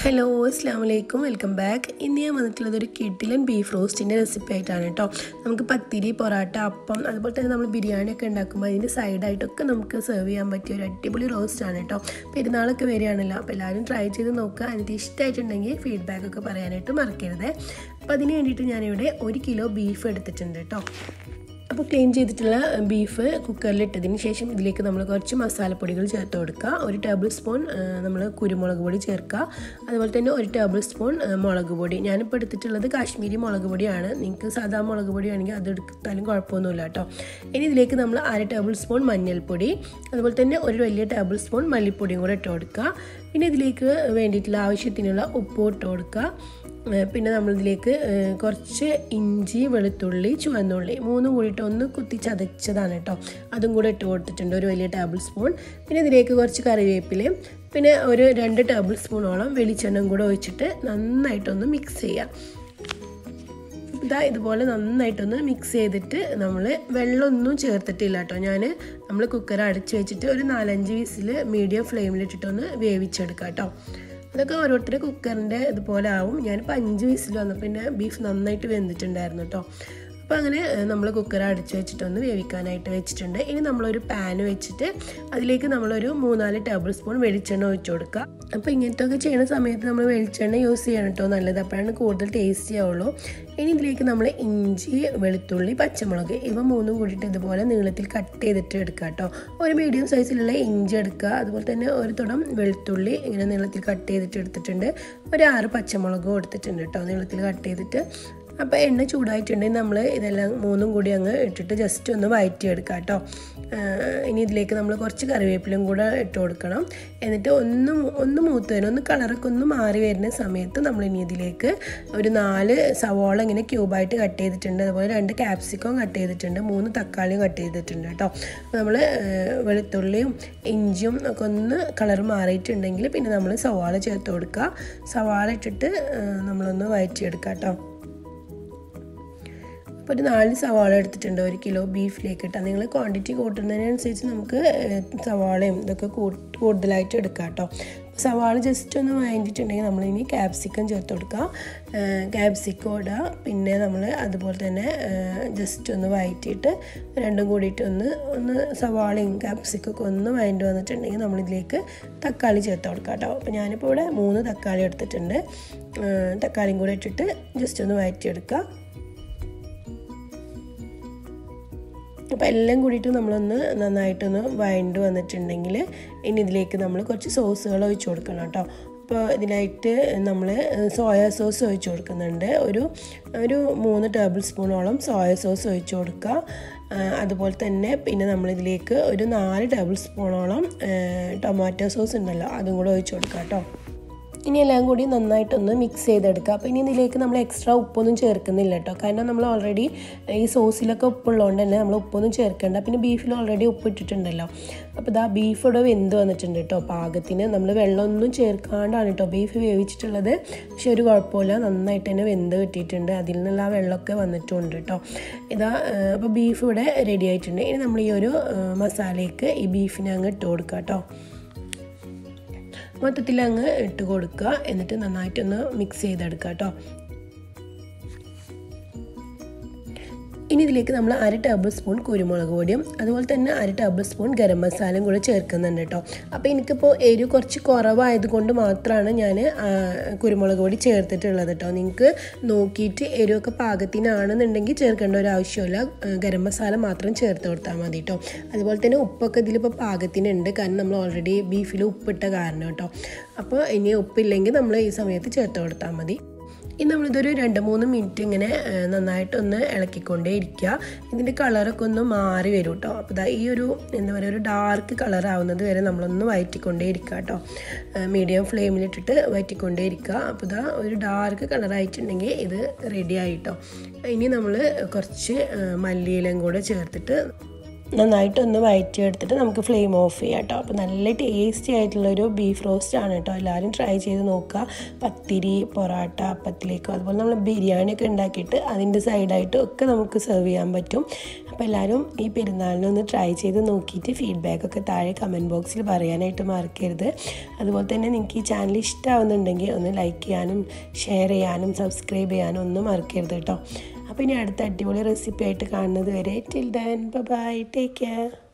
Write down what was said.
hello അസ്സാം വലൈക്കും welcome back ഇന്ന് ഞാൻ വന്നിട്ടുള്ളത് ഒരു കിഡിലൻ ബീഫ് റോസ്റ്റിൻ്റെ റെസിപ്പി ആയിട്ടാണ് കേട്ടോ നമുക്ക് പത്തിരി പൊറാട്ട അപ്പം അതുപോലെ തന്നെ നമ്മൾ ബിരിയാണി ഒക്കെ ഉണ്ടാക്കുമ്പോൾ അതിൻ്റെ സൈഡായിട്ടൊക്കെ നമുക്ക് സെർവ് ചെയ്യാൻ പറ്റിയ ഒരു അടിപൊളി റോസ്റ്റാണ് കേട്ടോ പെരുന്നാളൊക്കെ വരികയാണല്ലോ അപ്പോൾ എല്ലാവരും ട്രൈ ചെയ്ത് നോക്കുക എന്നിട്ട് ഇഷ്ടമായിട്ടുണ്ടെങ്കിൽ ഫീഡ്ബാക്ക് ഒക്കെ പറയാനായിട്ട് മറക്കരുത് അപ്പോൾ അതിന് വേണ്ടിയിട്ട് ഞാനിവിടെ ഒരു കിലോ ബീഫ് എടുത്തിട്ടുണ്ട് കേട്ടോ അപ്പോൾ ക്ലീൻ ചെയ്തിട്ടുള്ള ബീഫ് കുക്കറിൽ ഇട്ടതിന് ശേഷം ഇതിലേക്ക് നമ്മൾ കുറച്ച് മസാലപ്പൊടികൾ ചേർത്ത് കൊടുക്കുക ഒരു ടേബിൾ സ്പൂൺ നമ്മൾ കുരുമുളക് പൊടി ചേർക്കുക അതുപോലെ തന്നെ ഒരു ടേബിൾ സ്പൂൺ മുളക് പൊടി ഞാനിപ്പോൾ എടുത്തിട്ടുള്ളത് കാശ്മീരി മുളക് പൊടിയാണ് നിങ്ങൾക്ക് സാധാ മുളക് പൊടിയാണെങ്കിൽ അത് എടുത്താലും കുഴപ്പമൊന്നുമില്ല കേട്ടോ ഇനി ഇതിലേക്ക് നമ്മൾ അര ടേബിൾ സ്പൂൺ മഞ്ഞൾപ്പൊടി അതുപോലെ തന്നെ ഒരു വലിയ ടേബിൾ സ്പൂൺ മല്ലിപ്പൊടിയും കൂടെ ഇട്ട് കൊടുക്കുക പിന്നെ ഇതിലേക്ക് വേണ്ടിയിട്ടുള്ള ആവശ്യത്തിനുള്ള ഉപ്പ് ഇട്ട് കൊടുക്കുക പിന്നെ നമ്മളിതിലേക്ക് കുറച്ച് ഇഞ്ചി വെളുത്തുള്ളി ചുവന്നുള്ളി മൂന്നും കൂടിയിട്ട് ഒന്ന് കുത്തി ചതച്ചതാണ് കേട്ടോ അതും കൂടെ ഇട്ട് കൊടുത്തിട്ടുണ്ട് ഒരു വലിയ ടേബിൾ സ്പൂൺ പിന്നെ ഇതിലേക്ക് കുറച്ച് കറിവേപ്പിലയും പിന്നെ ഒരു രണ്ട് ടേബിൾ സ്പൂണോളം വെളിച്ചെണ്ണയും കൂടെ ഒഴിച്ചിട്ട് നന്നായിട്ടൊന്ന് മിക്സ് ചെയ്യാം ഇതാ ഇതുപോലെ നന്നായിട്ടൊന്ന് മിക്സ് ചെയ്തിട്ട് നമ്മൾ വെള്ളമൊന്നും ചേർത്തിട്ടില്ല കേട്ടോ ഞാൻ നമ്മൾ കുക്കർ അടച്ച് വെച്ചിട്ട് ഒരു നാലഞ്ച് വിസിൽ മീഡിയം ഫ്ലെയിമിലിട്ടിട്ടൊന്ന് വേവിച്ചെടുക്കാം കേട്ടോ അതൊക്കെ ഓരോരുത്തരുടെ കുക്കറിൻ്റെ ഇതുപോലെ ആവും ഞാനിപ്പോൾ അഞ്ച് വിസിൽ വന്നപ്പോൾ പിന്നെ ബീഫ് നന്നായിട്ട് വെന്തിട്ടുണ്ടായിരുന്നു കേട്ടോ അപ്പോൾ അങ്ങനെ നമ്മൾ കുക്കർ അടച്ചു വെച്ചിട്ടൊന്ന് വേവിക്കാനായിട്ട് വെച്ചിട്ടുണ്ട് ഇനി നമ്മളൊരു പാൻ വെച്ചിട്ട് അതിലേക്ക് നമ്മളൊരു മൂന്നാല് ടേബിൾ സ്പൂൺ വെളിച്ചെണ്ണ ഒഴിച്ചു കൊടുക്കുക അപ്പോൾ ഇങ്ങനത്തെ ഒക്കെ ചെയ്യുന്ന സമയത്ത് നമ്മൾ വെളിച്ചെണ്ണ യൂസ് ചെയ്യണം കേട്ടോ നല്ലത് അപ്പോഴാണ് കൂടുതൽ ടേസ്റ്റി ആവുള്ളൂ ഇനി ഇതിലേക്ക് നമ്മൾ ഇഞ്ചി വെളുത്തുള്ളി പച്ചമുളക് ഇവ മൂന്നും കൂടിയിട്ട് ഇതുപോലെ നീളത്തിൽ കട്ട് ചെയ്തിട്ട് എടുക്കുക കേട്ടോ ഒരു മീഡിയം സൈസിലുള്ള ഇഞ്ചി എടുക്കുക അതുപോലെ തന്നെ ഒരു തുടം വെളുത്തുള്ളി ഇങ്ങനെ നീളത്തിൽ കട്ട് ചെയ്തിട്ട് എടുത്തിട്ടുണ്ട് ഒരു ആറ് പച്ചമുളകും എടുത്തിട്ടുണ്ട് കേട്ടോ നീളത്തിൽ കട്ട് ചെയ്തിട്ട് അപ്പോൾ എണ്ണ ചൂടായിട്ടുണ്ടെങ്കിൽ നമ്മൾ ഇതെല്ലാം മൂന്നും കൂടി അങ്ങ് ഇട്ടിട്ട് ജസ്റ്റ് ഒന്ന് വഴറ്റിയെടുക്കാം കേട്ടോ ഇനി ഇതിലേക്ക് നമ്മൾ കുറച്ച് കറിവേപ്പിലും കൂടെ ഇട്ട് കൊടുക്കണം എന്നിട്ട് ഒന്ന് ഒന്ന് മൂത്ത് വരും ഒന്ന് കളറൊക്കെ ഒന്ന് മാറി വരുന്ന സമയത്ത് നമ്മൾ ഇനി ഇതിലേക്ക് ഒരു നാല് സവോള ഇങ്ങനെ ക്യൂബായിട്ട് കട്ട് ചെയ്തിട്ടുണ്ട് അതുപോലെ രണ്ട് ക്യാപ്സിക്കം കട്ട് ചെയ്തിട്ടുണ്ട് മൂന്ന് തക്കാളിയും കട്ട് ചെയ്തിട്ടുണ്ട് കേട്ടോ അപ്പോൾ നമ്മൾ വെളുത്തുള്ളിയും ഇഞ്ചിയും ഒക്കെ ഒന്ന് കളർ മാറിയിട്ടുണ്ടെങ്കിൽ പിന്നെ നമ്മൾ സവാള ചേർത്ത് കൊടുക്കുക സവാള ഇട്ടിട്ട് നമ്മളൊന്ന് വഴറ്റിയെടുക്കാം കേട്ടോ അപ്പോൾ ഒരു നാല് സവാള എടുത്തിട്ടുണ്ട് ഒരു കിലോ ബീഫിലേക്ക് ഇട്ടാൽ നിങ്ങൾ ക്വാണ്ടിറ്റി കൂട്ടുന്നതിനനുസരിച്ച് നമുക്ക് സവാളയും ഇതൊക്കെ കൂടുതലായിട്ട് എടുക്കാം കേട്ടോ സവാള ജസ്റ്റ് ഒന്ന് വഴറ്റിട്ടുണ്ടെങ്കിൽ നമ്മളിനി ക്യാപ്സിക്കം ചേർത്ത് കൊടുക്കുക ക്യാപ്സിക്കം ഇടുക പിന്നെ നമ്മൾ അതുപോലെ തന്നെ ജസ്റ്റ് ഒന്ന് വഴറ്റിയിട്ട് രണ്ടും കൂടിയിട്ട് ഒന്ന് ഒന്ന് സവാളയും ക്യാപ്സിക്കൊക്കെ ഒന്ന് വഴറ്റി വന്നിട്ടുണ്ടെങ്കിൽ നമ്മളിതിലേക്ക് തക്കാളി ചേർത്ത് കൊടുക്കാം കേട്ടോ അപ്പോൾ ഞാനിപ്പോൾ ഇവിടെ മൂന്ന് തക്കാളി എടുത്തിട്ടുണ്ട് തക്കാളിയും കൂടെ ഇട്ടിട്ട് ജസ്റ്റ് ഒന്ന് വഴറ്റിയെടുക്കുക അപ്പോൾ എല്ലാം കൂടിയിട്ട് നമ്മളൊന്ന് നന്നായിട്ടൊന്ന് വഴണ്ട് വന്നിട്ടുണ്ടെങ്കിൽ ഇനി ഇതിലേക്ക് നമ്മൾ കുറച്ച് സോസുകൾ ഒഴിച്ച് കൊടുക്കണം കേട്ടോ അപ്പോൾ ഇതിനായിട്ട് നമ്മൾ സോയ സോസ് ഒഴിച്ച് കൊടുക്കുന്നുണ്ട് ഒരു ഒരു മൂന്ന് ടേബിൾ സ്പൂണോളം സോയ സോസ് ഒഴിച്ച് കൊടുക്കുക അതുപോലെ തന്നെ പിന്നെ നമ്മളിതിലേക്ക് ഒരു നാല് ടേബിൾ സ്പൂണോളം ടൊമാറ്റോ സോസ് ഉണ്ടല്ലോ അതും കൂടെ ഒഴിച്ച് കൊടുക്കുക കേട്ടോ ഇനി എല്ലാം കൂടി നന്നായിട്ടൊന്ന് മിക്സ് ചെയ്തെടുക്കുക അപ്പോൾ ഇനി ഇതിലേക്ക് നമ്മൾ എക്സ്ട്രാ ഉപ്പൊന്നും ചേർക്കുന്നില്ല കേട്ടോ കാരണം നമ്മൾ ഓൾറെഡി ഈ സോസിലൊക്കെ ഉപ്പുള്ളതുകൊണ്ട് തന്നെ നമ്മൾ ഉപ്പൊന്നും ചേർക്കേണ്ട പിന്നെ ബീഫിൽ ഓൾറെഡി ഉപ്പ് ഇട്ടിട്ടുണ്ടല്ലോ അപ്പോൾ ഇതാ ബീഫ് ഇവിടെ വെന്ത് വന്നിട്ടുണ്ട് കേട്ടോ പാകത്തിന് നമ്മൾ വെള്ളമൊന്നും ചേർക്കാണ്ടാണ് കേട്ടോ ബീഫ് വേവിച്ചിട്ടുള്ളത് പക്ഷെ ഒരു കുഴപ്പമില്ല നന്നായിട്ട് തന്നെ വെന്ത് കിട്ടിയിട്ടുണ്ട് അതിൽ നിന്നുള്ള ആ വെള്ളമൊക്കെ വന്നിട്ടുണ്ട് കേട്ടോ ഇതാ അപ്പോൾ ബീഫ് ഇവിടെ റെഡി ആയിട്ടുണ്ട് ഇനി നമ്മൾ ഈ ഒരു മസാലയ്ക്ക് ഈ ബീഫിനെ അങ്ങ് ഇട്ട് കൊടുക്കുക കേട്ടോ മൊത്തത്തിൽ അങ്ങ് ഇട്ട് കൊടുക്കുക എന്നിട്ട് നന്നായിട്ടൊന്ന് മിക്സ് ചെയ്തെടുക്കുക കേട്ടോ ഇനി ഇതിലേക്ക് നമ്മൾ അര ടേബിൾ സ്പൂൺ കുരുമുളക് പൊടിയും അതുപോലെ തന്നെ അര ടേബിൾ സ്പൂൺ ഗരം മസാലയും കൂടെ ചേർക്കുന്നുണ്ട് കേട്ടോ അപ്പോൾ എനിക്കിപ്പോൾ എരിവ് കുറച്ച് കുറവായതുകൊണ്ട് മാത്രമാണ് ഞാൻ കുരുമുളക് പൊടി ചേർത്തിട്ടുള്ളത് കേട്ടോ നിങ്ങൾക്ക് നോക്കിയിട്ട് എരിവൊക്കെ പാകത്തിനാണെന്നുണ്ടെങ്കിൽ ചേർക്കേണ്ട ഒരു ആവശ്യമില്ല ഗരം മസാല മാത്രം ചേർത്ത് കൊടുത്താൽ മതി കേട്ടോ അതുപോലെ തന്നെ ഉപ്പൊക്കെ ഇതിലിപ്പോൾ പാകത്തിനുണ്ട് കാരണം നമ്മൾ ഓൾറെഡി ബീഫിൽ ഉപ്പിട്ട കാരണം കേട്ടോ അപ്പോൾ ഇനി ഉപ്പില്ലെങ്കിൽ നമ്മൾ ഈ സമയത്ത് ചേർത്ത് കൊടുത്താൽ മതി ഇനി നമ്മളിതൊരു രണ്ട് മൂന്ന് മിനിറ്റ് ഇങ്ങനെ നന്നായിട്ടൊന്ന് ഇളക്കിക്കൊണ്ടേ ഇരിക്കുക ഇതിൻ്റെ കളറൊക്കെ ഒന്ന് മാറി വരും കേട്ടോ അപ്പോൾ ഇതാ ഈ ഒരു എന്താ പറയുക ഒരു ഡാർക്ക് കളർ ആവുന്നത് വരെ നമ്മളൊന്ന് വയറ്റിക്കൊണ്ടേ ഇരിക്കുക കേട്ടോ മീഡിയം ഫ്ലെയിമിലിട്ടിട്ട് വയറ്റിക്കൊണ്ടേ ഇരിക്കുക അപ്പോൾ ഇതാ ഒരു ഡാർക്ക് കളറായിട്ടുണ്ടെങ്കിൽ ഇത് റെഡി ആയിട്ടോ ഇനി നമ്മൾ കുറച്ച് മല്ലിയിലും കൂടെ ചേർത്തിട്ട് നന്നായിട്ടൊന്ന് വയറ്റി എടുത്തിട്ട് നമുക്ക് ഫ്ലെയിം ഓഫ് ചെയ്യാം കേട്ടോ അപ്പോൾ നല്ല ടേസ്റ്റി ആയിട്ടുള്ളൊരു ബീഫ് റോസ്റ്റ് ആണ് കേട്ടോ എല്ലാവരും ട്രൈ ചെയ്ത് നോക്കുക പത്തിരി പൊറാട്ട അപ്പത്തിലേക്കോ അതുപോലെ നമ്മൾ ബിരിയാണി ഒക്കെ ഉണ്ടാക്കിയിട്ട് അതിൻ്റെ സൈഡായിട്ട് ഒക്കെ നമുക്ക് സെർവ് ചെയ്യാൻ പറ്റും അപ്പോൾ എല്ലാവരും ഈ പെരുന്നാളിനൊന്ന് ട്രൈ ചെയ്ത് നോക്കിയിട്ട് ഫീഡ്ബാക്കൊക്കെ താഴെ കമൻറ്റ് ബോക്സിൽ പറയാനായിട്ട് മറക്കരുത് അതുപോലെ തന്നെ നിങ്ങൾക്ക് ഈ ചാനൽ ഇഷ്ടമാവുന്നുണ്ടെങ്കിൽ ഒന്ന് ലൈക്ക് ചെയ്യാനും ഷെയർ ചെയ്യാനും സബ്സ്ക്രൈബ് ചെയ്യാനും ഒന്നും മറക്കരുത് കേട്ടോ അപ്പോൾ ഇനി അടുത്ത അടിപൊളി റെസിപ്പി ആയിട്ട് കാണുന്നത് വരെ till then bye take care